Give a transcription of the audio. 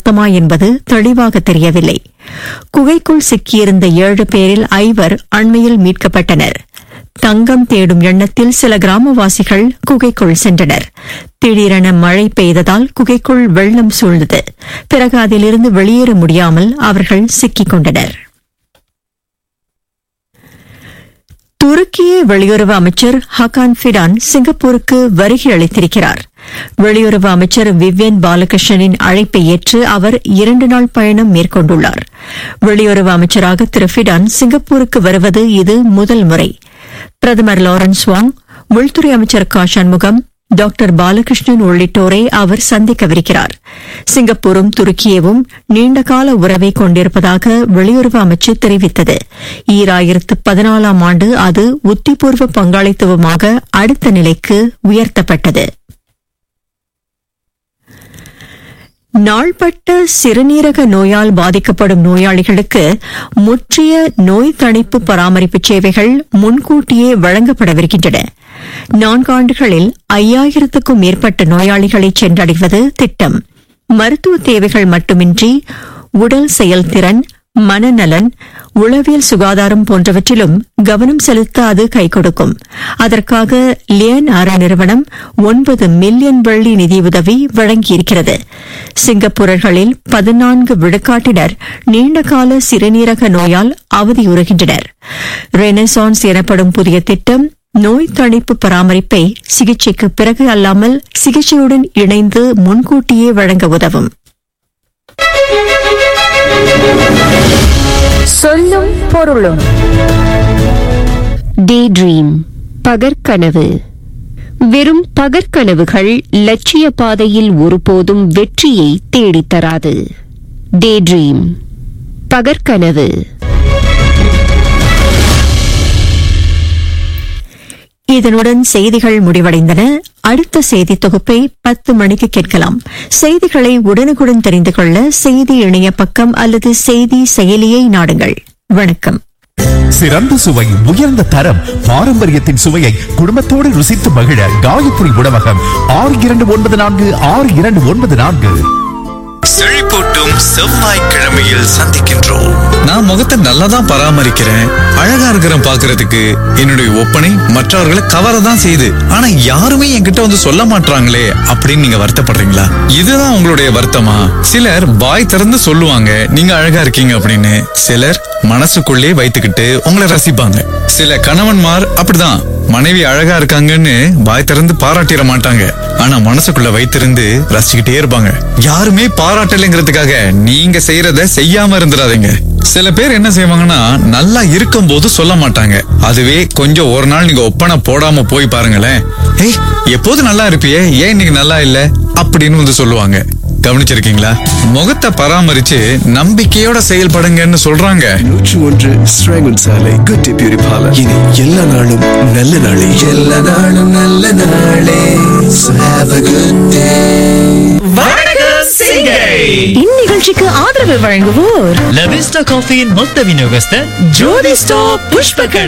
அர்த்தமா என்பது தெளிவாக தெரியவில்லை குகைக்குள் சிக்கியிருந்த ஏழு பேரில் ஐவர் அண்மையில் மீட்கப்பட்டனர் தங்கம் தேடும் எண்ணத்தில் சில கிராமவாசிகள் குகைக்குள் சென்றனர் திடீரென மழை பெய்ததால் குகைக்குள் வெள்ளம் சூழ்ந்தது பிறகு அதிலிருந்து வெளியேற முடியாமல் அவர்கள் சிக்கிக் கொண்டனர் துருக்கிய வெளியுறவு அமைச்சர் ஹகான் ஃபிடான் சிங்கப்பூருக்கு வருகை அளித்திருக்கிறார் வெளியுறவு அமைச்சர் விவ்யன் பாலகிருஷ்ணனின் அழைப்பை ஏற்று அவர் இரண்டு நாள் பயணம் மேற்கொண்டுள்ளார் வெளியுறவு அமைச்சராக திரு ஃபிடான் சிங்கப்பூருக்கு வருவது இது முதல் முறை பிரதமர் லாரன்ஸ் வாங் உள்துறை அமைச்சர் கா சண்முகம் டாக்டர் பாலகிருஷ்ணன் உள்ளிட்டோரை அவர் சந்திக்கவிருக்கிறார் சிங்கப்பூரும் துருக்கியவும் நீண்டகால உறவை கொண்டிருப்பதாக வெளியுறவு அமைச்சு தெரிவித்தது ஈராயிரத்து பதினாலாம் ஆண்டு அது உத்திபூர்வ பங்காளித்துவமாக அடுத்த நிலைக்கு உயர்த்தப்பட்டது நாள்பட்ட சிறுநீரக நோயால் பாதிக்கப்படும் நோயாளிகளுக்கு முற்றிய நோய் தணிப்பு பராமரிப்பு சேவைகள் முன்கூட்டியே வழங்கப்படவிருக்கின்றன நான்காண்டுகளில் ஐயாயிரத்துக்கும் மேற்பட்ட நோயாளிகளை சென்றடைவது திட்டம் மருத்துவ தேவைகள் மட்டுமின்றி உடல் செயல்திறன் மனநலன் உளவியல் சுகாதாரம் போன்றவற்றிலும் கவனம் செலுத்த அது கை கொடுக்கும் அதற்காக லியன் அற நிறுவனம் ஒன்பது மில்லியன் வெள்ளி நிதியுதவி வழங்கியிருக்கிறது சிங்கப்பூரர்களில் பதினான்கு விழுக்காட்டினர் நீண்டகால சிறுநீரக நோயால் அவதியுறுகின்றனர் ரெனசான்ஸ் எனப்படும் புதிய திட்டம் நோய் தணிப்பு பராமரிப்பை சிகிச்சைக்கு பிறகு அல்லாமல் சிகிச்சையுடன் இணைந்து முன்கூட்டியே வழங்க உதவும் சொல்லும் பொருளும் டே ட்ரீம் பகற்கனவு வெறும் பகற்கனவுகள் லட்சிய பாதையில் ஒருபோதும் வெற்றியை தேடித்தராது டே ட்ரீம் பகற்கனவு இதனுடன் செய்திகள் முடிவடைந்தன அடுத்த செய்தி தொகுப்பை பத்து மணிக்கு கேட்கலாம் செய்திகளை உடனுக்குடன் தெரிந்து கொள்ள செய்தி இணைய பக்கம் அல்லது செய்தி செயலியை நாடுங்கள் வணக்கம் சிறந்த சுவை உயர்ந்த தரம் பாரம்பரியத்தின் சுவையை குடும்பத்தோடு ருசித்து மகிழ காயத்ரி உணவகம் ஆறு இரண்டு ஒன்பது நான்கு ஆறு இரண்டு ஒன்பது நான்கு செழிப்பூட்டும் செவ்வாய்க்கிழமையில் சந்திக்கின்றோம் நான் முகத்தை நல்லா தான் பராமரிக்கிறேன் அழகா இருக்கிறேன் பாக்குறதுக்கு என்னுடைய ஒப்பனை மற்றவர்களை கவர தான் செய்யுது ஆனா யாருமே என்கிட்ட வந்து சொல்ல மாட்றாங்களே அப்படின்னு நீங்க வருத்தப்படுறீங்களா இதுதான் உங்களுடைய வருத்தமா சிலர் வாய் திறந்து சொல்லுவாங்க நீங்க அழகா இருக்கீங்க அப்படின்னு சிலர் மனசுக்குள்ளே வைத்துக்கிட்டு உங்களை ரசிப்பாங்க சில கணவன்மார் அப்படிதான் மனைவி அழகா இருக்காங்கன்னு வாய் திறந்து பாராட்டிட மாட்டாங்க ஆனா மனசுக்குள்ள வைத்திருந்து ரசிச்சுக்கிட்டே இருப்பாங்க யாருமே பாராட்டலைங்கிறதுக்காக நீங்க செய்யறத செய்யாம இருந்துடாதீங்க சில பேர் என்ன செய்வாங்கன்னா நல்லா இருக்கும் போது சொல்ல மாட்டாங்க அதுவே கொஞ்சம் ஒரு நாள் நீங்க ஒப்பனை போடாம போய் பாருங்களேன் ஏய் எப்போது நல்லா இருப்பியே ஏன் இன்னைக்கு நல்லா இல்ல அப்படின்னு வந்து சொல்லுவாங்க கவனிச்சிருக்கீங்களா முகத்தை பராமரிச்சு நம்பிக்கையோட செயல்படுங்கன்னு சொல்றாங்க நூற்று ஒன்று ஸ்ராங்கன் சாலை குட்டி பியூரி பார்லர் இனி எல்லா நாளும் நல்ல நாளே எல்லா நாளும் நல்ல நாளே So have a good day. இந்நிகழ்ச்சிக்கு ஆதரவு வழங்குவோர் லவிஸ்டா காஃபியின் மொத்த விநியோகஸ்தர் ஜோதி ஸ்டாப் புஷ்பகர்